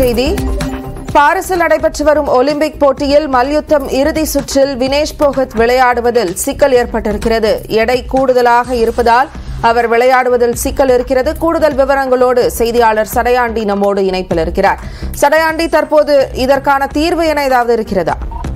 செய்தி பாரிஸில் நடைபெற்று வரும் ஒலிம்பிக் போட்டியில் மல்யுத்தம் இறுதி சுற்றில் வினேஷ் போகத் விளையாடுவதில் சிக்கல் ஏற்பட்டிருக்கிறது எடை கூடுதலாக இருப்பதால் அவர் விளையாடுவதில் சிக்கல் இருக்கிறது கூடுதல் விவரங்களோடு செய்தியாளர் சடையாண்டி நம்மோடு இணைப்பில் இருக்கிறார் சடையாண்டி தற்போது இதற்கான தீர்வு என ஏதாவது இருக்கிறதா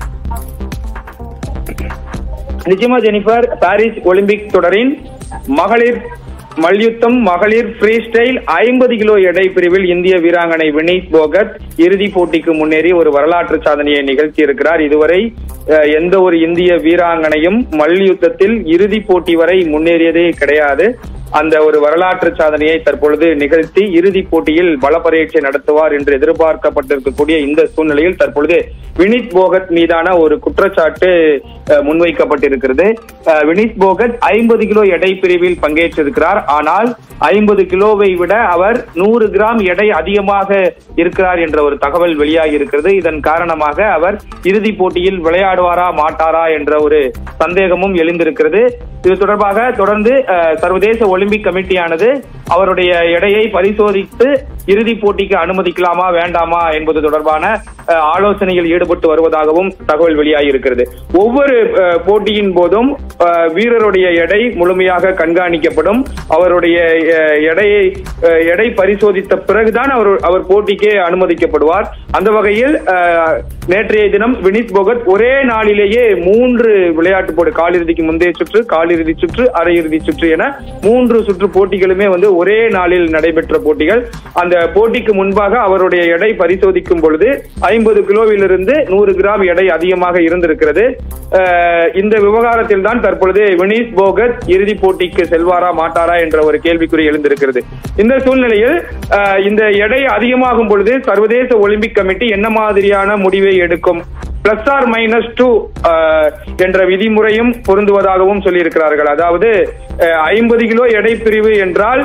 நிச்சயமா ஜெனிஃபர் பாரிஸ் ஒலிம்பிக் தொடரின் மகளிர் மல்யுத்தம் மகளிர் ஃப்ரீ ஸ்டைல் ஐம்பது கிலோ எடை பிரிவில் இந்திய வீராங்கனை வினீத் போகத் இறுதிப் போட்டிக்கு முன்னேறி ஒரு வரலாற்று சாதனையை நிகழ்த்தி இருக்கிறார் இதுவரை அஹ், எந்த ஒரு இந்திய வீராங்கனையும் மல்யுத்தத்தில் இறுதிப் போட்டி வரை முன்னேறியதே கிடையாது அந்த ஒரு வரலாற்று சாதனையை தற்பொழுது நிகழ்த்தி இறுதிப் போட்டியில் பல பரீட்சை நடத்துவார் என்று எதிர்பார்க்கப்பட்டிருக்கக்கூடிய இந்த சூழ்நிலையில் தற்பொழுது வினித் போகத் மீதான ஒரு குற்றச்சாட்டு அஹ், முன்வைக்கப்பட்டிருக்கிறது அஹ், வினித் போகத் ஐம்பது கிலோ எடை பிரிவில் பங்கேற்றிருக்கிறார் ஆனால் ஐம்பது கிலோவை விட அவர் நூறு கிராம் எடை அதிகமாக இருக்கிறார் என்ற ஒரு தகவல் வெளியாகி இருக்கிறது இதன் காரணமாக அவர் இறுதிப் போட்டியில் விளையாடுவாரா மாட்டாரா என்ற ஒரு சந்தேகமும் எழுந்திருக்கிறது இது தொடர்பாக தொடர்ந்து அஹ், சர்வதேச ஒலிம்பிக் கமிட்டியானது அவருடைய எடையை பரிசோதித்து இறுதிப் போட்டிக்கு அனுமதிக்கலாமா வேண்டாமா என்பது தொடர்பான அஹ், ஆலோசனையில் ஈடுபட்டு வருவதாகவும் தகவல் வெளியாகி இருக்கிறது ஒவ்வொரு அஹ், போட்டியின் போதும் அஹ், வீரருடைய எடை முழுமையாக கண்காணிக்கப்படும் அவருடைய அஹ், எடையை அஹ், எடை பரிசோதித்த பிறகுதான் அவர் அவர் போட்டிக்கே அனுமதிக்கப்படுவார் அந்த வகையில் அஹ், நேற்றைய தினம் வினித் போகத் ஒரே நாளிலேயே மூன்று விளையாட்டு போட்டி காலிறுதிக்கு முந்தைய சுற்று காலிறுதி சுற்று அரையிறுதி சுற்று என மூன்று சுற்று போட்டிகளுமே வந்து ஒரே நாளில் நடைபெற்ற போட்டிகள் அந்த போட்டிக்கு முன்பாக அவருடைய எடை பரிசோதிக்கும் பொழுது ஐம்பது கிலோவிலிருந்து நூறு கிராம் எடை அதிகமாக இருந்திருக்கிறது அஹ், இந்த விவகாரத்தில் தான் தற்பொழுது வினீத் போகத் இறுதிப் போட்டிக்கு செல்வாரா மாட்டாரா என்ற ஒரு கேள்விக்குறி எழுந்திருக்கிறது இந்த சூழ்நிலையில் அஹ், இந்த எடை அதிகமாகும் பொழுது சர்வதேச ஒலிம்பிக் கமிட்டி என்ன மாதிரியான முடிவை எடுக்கும் பிளஸ் ஆர் மைனஸ் டூ என்ற விதிமுறையும் பொருந்துவதாகவும் சொல்லியிருக்கிறார்கள் அதாவது ஐம்பது கிலோ எடை பிரிவு என்றால்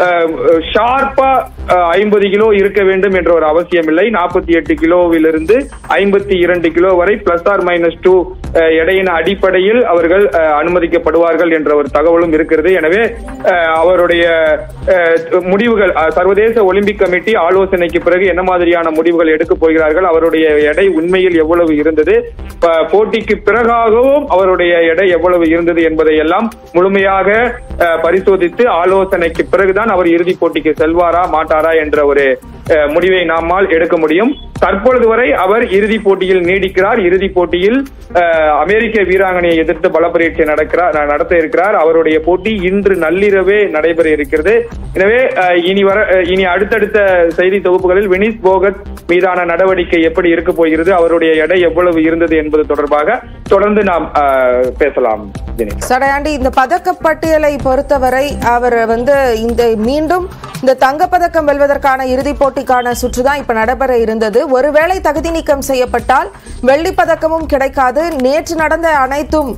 ஷார்ப்பா ஐம்பது கிலோ இருக்க வேண்டும் என்ற ஒரு அவசியம் இல்லை நாற்பத்தி எட்டு கிலோவிலிருந்து ஐம்பத்தி இரண்டு கிலோ வரை பிளஸ் ஆர் மைனஸ் டூ எடையின் அடிப்படையில் அவர்கள் அஹ், அனுமதிக்கப்படுவார்கள் என்ற ஒரு தகவலும் இருக்கிறது எனவே அஹ், அவருடைய அஹ், முடிவுகள் அஹ், சர்வதேச ஒலிம்பிக் கமிட்டி ஆலோசனைக்கு பிறகு என்ன மாதிரியான முடிவுகள் எடுக்கப் போகிறார்கள் அவருடைய எடை உண்மையில் எவ்வளவு இருந்தது ப- போட்டிக்கு பிறகாகவும் அவருடைய எடை எவ்வளவு இருந்தது என்பதை எல்லாம் முழுமையாக அஹ், பரிசோதித்து ஆலோசனைக்கு பிறகுதான் அவர் இறுதிப் போட்டிக்கு செல்வாரா மாட்டாரா என்ற ஒரு அஹ், முடிவை நம்மால் எடுக்க முடியும் தற்பொழுது வரை அவர் இறுதிப் போட்டியில் நீடிக்கிறார் இறுதிப் போட்டியில் அஹ், அமெரிக்க வீராங்கனையை எதிர்த்து பல பரீட்சை நடக்கிறார் நடத்த இருக்கிறார் அவருடைய போட்டி இன்று நள்ளிரவே நடைபெற இருக்கிறது எனவே அஹ், இனி வர அஹ், இனி அடுத்தடுத்த செய்தி தொகுப்புகளில் வினிஸ் போகத் மீதான நடவடிக்கை எப்படி இருக்க போகிறது அவருடைய எடை எவ்வளவு இருந்தது என்பது தொடர்பாக தொடர்ந்து நாம் அஹ், பேசலாம் தினேஷ் சடையாண்டி இந்த பதக்கப்பட்டியலை பொறுத்தவரை அவர் வந்து இந்த மீண்டும் இந்த தங்கப்பதக்கம் வெல்வதற்கான இறுதிப் போட்டிக்கான சுற்று தான் இப்ப நடைபெற இருந்தது ஒருவேளை தகுதி நீக்கம் செய்யப்பட்டால் வெள்ளிப் பதக்கமும் கிடைக்காது நேற்று நடந்த அனைத்தும்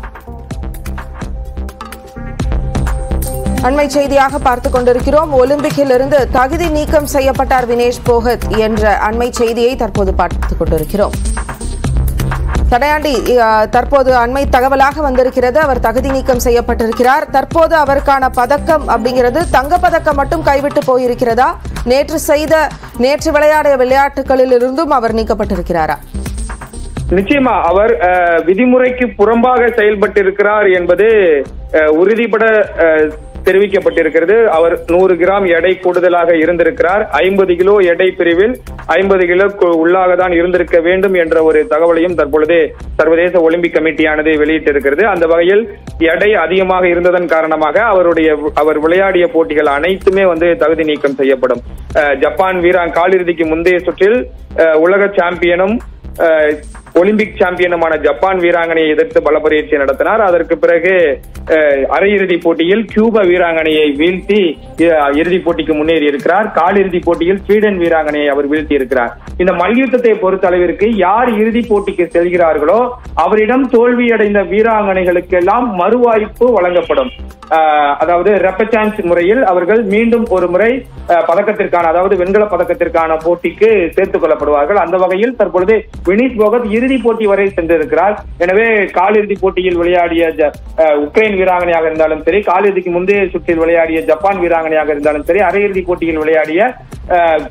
அண்மை செய்தியாக பார்த்து கொண்டிருக்கிறோம் ஒலிம்பிக்கில் இருந்து தகுதி நீக்கம் செய்யப்பட்டார் வினேஷ் போகத் என்ற அண்மை செய்தியை தற்போது பார்த்து கொண்டிருக்கிறோம் தடையாண்டி அஹ், தற்போது அண்மை தகவலாக வந்திருக்கிறது அவர் தகுதி நீக்கம் செய்யப்பட்டிருக்கிறார் தற்போது அவருக்கான பதக்கம் அப்படிங்கிறது தங்கப்பதக்கம் மட்டும் கைவிட்டு போயிருக்கிறதா நேற்று செய்த நேற்று விளையாடிய விளையாட்டுகளில் இருந்தும் அவர் நீக்கப்பட்டிருக்கிறாரா நிச்சயமா அவர் அஹ், விதிமுறைக்கு புறம்பாக செயல்பட்டிருக்கிறார் என்பது அஹ், உறுதிபட அஹ், தெரிவிக்கப்பட்டிருக்கிறது அவர் நூறு கிராம் எடை கூடுதலாக இருந்திருக்கிறார் ஐம்பது கிலோ எடை பிரிவில் ஐம்பது கிலோ கு- உள்ளாக தான் இருந்திருக்க வேண்டும் என்ற ஒரு தகவலையும் தற்பொழுது சர்வதேச ஒலிம்பிக் கமிட்டியானது வெளியிட்டிருக்கிறது அந்த வகையில் எடை அதிகமாக இருந்ததன் காரணமாக அவருடைய அவர் விளையாடிய போட்டிகள் அனைத்துமே வந்து தகுதி நீக்கம் செய்யப்படும் அஹ், ஜப்பான் வீராங் காலிறுதிக்கு முந்தைய சுற்றில் அஹ், உலக சாம்பியனும் அஹ், ஒலிம்பிக் சாம்பியனுமான ஜப்பான் வீராங்கனையை எதிர்த்து பல பரீட்சை நடத்தினார் அதற்கு பிறகு அஹ், அரையிறுதி போட்டியில் கியூபா வீராங்கனையை வீழ்த்தி அஹ், இறுதிப் போட்டிக்கு முன்னேறி இருக்கிறார் காலிறுதி போட்டியில் ஸ்வீடன் வீராங்கனையை அவர் வீழ்த்தி இருக்கிறார் இந்த மல்யுத்தத்தை பொறுத்த அளவிற்கு யார் இறுதிப் போட்டிக்கு செல்கிறார்களோ அவரிடம் தோல்வியடைந்த வீராங்கனைகளுக்கெல்லாம் மறுவாய்ப்பு வழங்கப்படும் அஹ், அதாவது ரெப்பசான்ஸ் முறையில் அவர்கள் மீண்டும் ஒரு முறை அஹ், பதக்கத்திற்கான அதாவது வெண்கல பதக்கத்திற்கான போட்டிக்கு சேர்த்துக் கொள்ளப்படுவார்கள் அந்த வகையில் தற்பொழுது வினீத் போகத் இறுதிப் போட்டி வரை சென்றிருக்கிறார் எனவே காலிறுதி போட்டியில் விளையாடிய ஜ- அஹ், உக்ரைன் வீராங்கனையாக இருந்தாலும் சரி காலிறுதிக்கு முந்தைய சுற்றில் விளையாடிய ஜப்பான் வீராங்கனையாக இருந்தாலும் சரி அரையிறுதி போட்டியில் விளையாடிய அஹ்,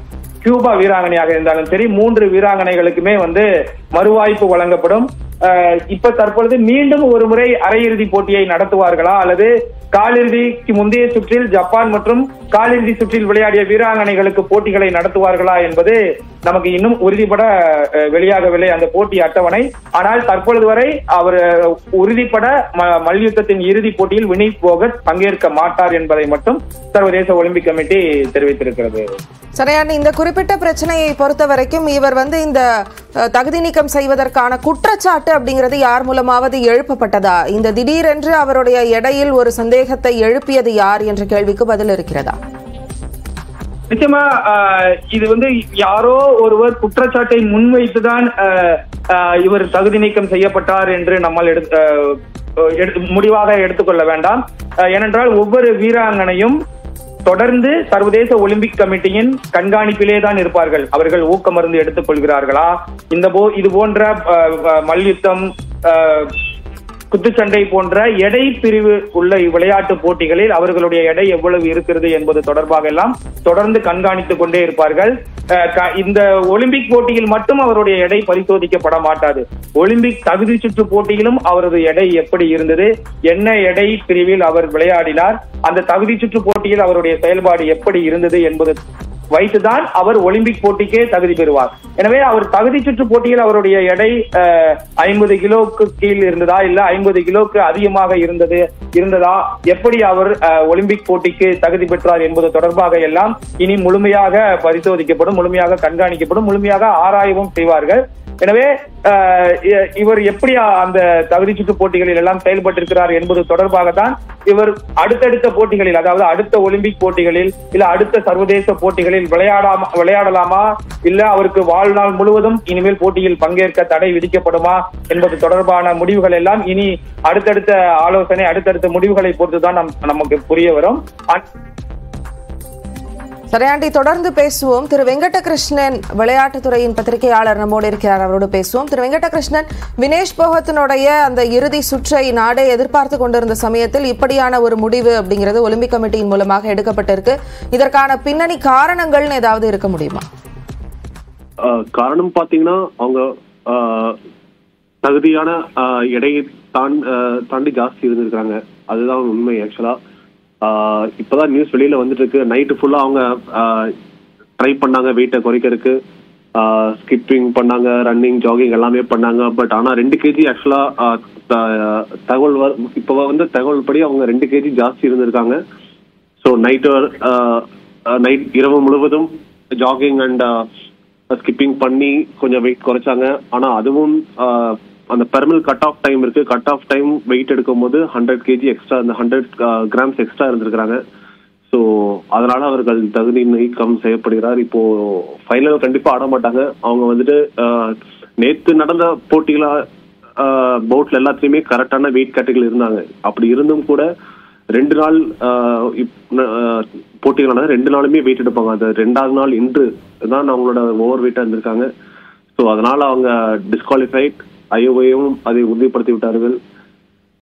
கியூபா வீராங்கனையாக இருந்தாலும் சரி மூன்று வீராங்கனைகளுக்குமே வந்து மறுவாய்ப்பு வழங்கப்படும் அஹ், இப்ப தற்பொழுது மீண்டும் ஒரு முறை அரையிறுதி போட்டியை நடத்துவார்களா அல்லது காலிறுதிக்கு முந்தைய சுற்றில் ஜப்பான் மற்றும் காலிறுதி சுற்றில் விளையாடிய வீராங்கனைகளுக்கு போட்டிகளை நடத்துவார்களா என்பது நமக்கு இன்னும் உறுதிப்பட அஹ், வெளியாகவில்லை அந்த போட்டி அட்டவணை ஆனால் தற்பொழுது வரை அவர் அஹ், உறுதிப்பட ம- மல்யுத்தத்தின் இறுதிப் போட்டியில் வினீத் போகத் பங்கேற்க மாட்டார் என்பதை மட்டும் சர்வதேச ஒலிம்பிக் கமிட்டி தெரிவித்திருக்கிறது சரியான இந்த குறிப்பிட்ட பிரச்சனையை பொறுத்த வரைக்கும் இவர் வந்து இந்த அஹ், தகுதி நீக்கம் செய்வதற்கான குற்றச்சாட்டு அப்படிங்கிறது யார் மூலமாவது எழுப்பப்பட்டதா இந்த திடீரென்று அவருடைய எடையில் ஒரு சந்தேகத்தை எழுப்பியது யார் என்ற கேள்விக்கு பதில் இருக்கிறதா நிச்சயமா ஆஹ், இது வந்து யாரோ ஒருவர் குற்றச்சாட்டை முன்வைத்துதான் ஆஹ், ஆஹ், இவர் தகுதி நீக்கம் செய்யப்பட்டார் என்று நம்மால் எடுத்து ஆஹ், எடுத்து- முடிவாக எடுத்துக்கொள்ள வேண்டாம் ஆஹ், ஏனென்றால் ஒவ்வொரு வீராங்கனையும் தொடர்ந்து சர்வதேச ஒலிம்பிக் கமிட்டியின் கண்காணிப்பிலே தான் இருப்பார்கள் அவர்கள் ஊக்க மருந்து எடுத்துக் கொள்கிறார்களா இந்த போ இது போன்ற ஆஹ், ஆஹ், மல்யுத்தம் ஆஹ், குத்துச்சண்டை போன்ற எடை பிரிவு உள்ள விளையாட்டு போட்டிகளில் அவர்களுடைய எடை எவ்வளவு இருக்கிறது என்பது தொடர்பாக எல்லாம் தொடர்ந்து கண்காணித்துக் கொண்டே இருப்பார்கள் அஹ் க- இந்த ஒலிம்பிக் போட்டியில் மட்டும் அவருடைய எடை பரிசோதிக்கப்பட மாட்டாது ஒலிம்பிக் தகுதி சுற்று போட்டியிலும் அவரது எடை எப்படி இருந்தது என்ன எடை பிரிவில் அவர் விளையாடினார் அந்த தகுதி சுற்று போட்டியில் அவருடைய செயல்பாடு எப்படி இருந்தது என்பது வைத்துதான் அவர் ஒலிம்பிக் போட்டிக்கே தகுதி பெறுவார் எனவே அவர் தகுதி சுற்று போட்டியில் அவருடைய எடை ஐம்பது கிலோக்கு கீழ் இருந்ததா இல்ல ஐம்பது கிலோக்கு அதிகமாக இருந்தது இருந்ததா எப்படி அவர் அஹ், ஒலிம்பிக் போட்டிக்கு தகுதி பெற்றார் என்பது தொடர்பாக எல்லாம் இனி முழுமையாக பரிசோதிக்கப்படும் முழுமையாக கண்காணிக்கப்படும் முழுமையாக ஆராயவும் செய்வார்கள் எனவே அஹ், இ- இவர் எப்படி அந்த தகுதி சுற்று போட்டிகளில் எல்லாம் செயல்பட்டிருக்கிறார் என்பது தொடர்பாக தான் இவர் அடுத்தடுத்த போட்டிகளில் அதாவது அடுத்த ஒலிம்பிக் போட்டிகளில் இல்ல அடுத்த சர்வதேச போட்டிகளில் விளையாடாம விளையாடலாமா இல்ல அவருக்கு வாழ்நாள் முழுவதும் இனிமேல் போட்டியில் பங்கேற்க தடை விதிக்கப்படுமா என்பது தொடர்பான முடிவுகள் எல்லாம் இனி அடுத்தடுத்த ஆலோசனை அடுத்தடுத்த முடிவுகளை பொறுத்துதான் நம் நமக்கு புரிய வரும் அ- சரியாண்டி தொடர்ந்து பேசுவோம் திரு வெங்கடகிருஷ்ணன் விளையாட்டுத்துறையின் பத்திரிகையாளர் நம்மோடு இருக்கிறார் அவரோடு பேசுவோம் திரு வெங்கடகிருஷ்ணன் வினேஷ் போகத்தினுடைய அந்த இறுதி சுற்றை நாடே எதிர்பார்த்து கொண்டிருந்த சமயத்தில் இப்படியான ஒரு முடிவு அப்படிங்கிறது ஒலிம்பிக் கமிட்டியின் மூலமாக எடுக்கப்பட்டிருக்கு இதற்கான பின்னணி காரணங்கள்னு ஏதாவது இருக்க முடியுமா ஆஹ் காரணம் பாத்தீங்கன்னா அவங்க ஆஹ் தகுதியான ஆஹ் எடையை தான் ஆஹ் தாண்டி ஜாஸ்தி இருந்திருக்காங்க அதுதான் உண்மை ஆக்சுவலா இப்பதான் நியூஸ் வெளியில வந்துட்டு இருக்கு நைட்டு ஃபுல்லா அவங்க ட்ரை பண்ணாங்க வெயிட்டை குறைக்கிறதுக்கு ஸ்கிப்பிங் பண்ணாங்க ரன்னிங் ஜாகிங் எல்லாமே பண்ணாங்க பட் ஆனா ரெண்டு கேஜி ஆக்சுவலா தகவல் வ- இப்ப வந்து தகவல் படி அவங்க ரெண்டு கேஜி ஜாஸ்தி இருந்திருக்காங்க ஸோ நைட்டு நைட் இரவு முழுவதும் ஜாகிங் அண்ட் ஸ்கிப்பிங் பண்ணி கொஞ்சம் வெயிட் குறைச்சாங்க ஆனா அதுவும் ஆஹ், அந்த பெர்மல் கட் ஆஃப் டைம் இருக்கு கட் ஆஃப் டைம் வெயிட் எடுக்கும்போது ஹண்ட்ரட் கேஜி எக்ஸ்ட்ரா அந்த ஹண்ட்ரட் கிராம்ஸ் எக்ஸ்ட்ரா இருந்திருக்காங்க ஸோ அதனால அவர்கள் தகுதி நீக்கம் செய்யப்படுகிறார் இப்போ ஃபைனல் கண்டிப்பா ஆட மாட்டாங்க அவங்க வந்துட்டு ஆஹ், நேத்து நடந்த போட்டிகள பவுட்ல எல்லாத்துலயுமே கரெக்டான வெயிட் கேட்டகரியில் இருந்தாங்க அப்படி இருந்தும் கூட ரெண்டு நாள் ஆஹ், இப்- ஆஹ், போட்டிகள் நடந்தது ரெண்டு நாளுமே வெயிட் எடுப்பாங்க அது ரெண்டாவது நாள் இன்று தான் அவங்களோட ஓவர் வெயிட்டா இருந்திருக்காங்க ஸோ அதனால அவங்க டிஸ்குவாலிஃபைட் ஐஓவையும் அதை உறுதிப்படுத்தி விட்டார்கள்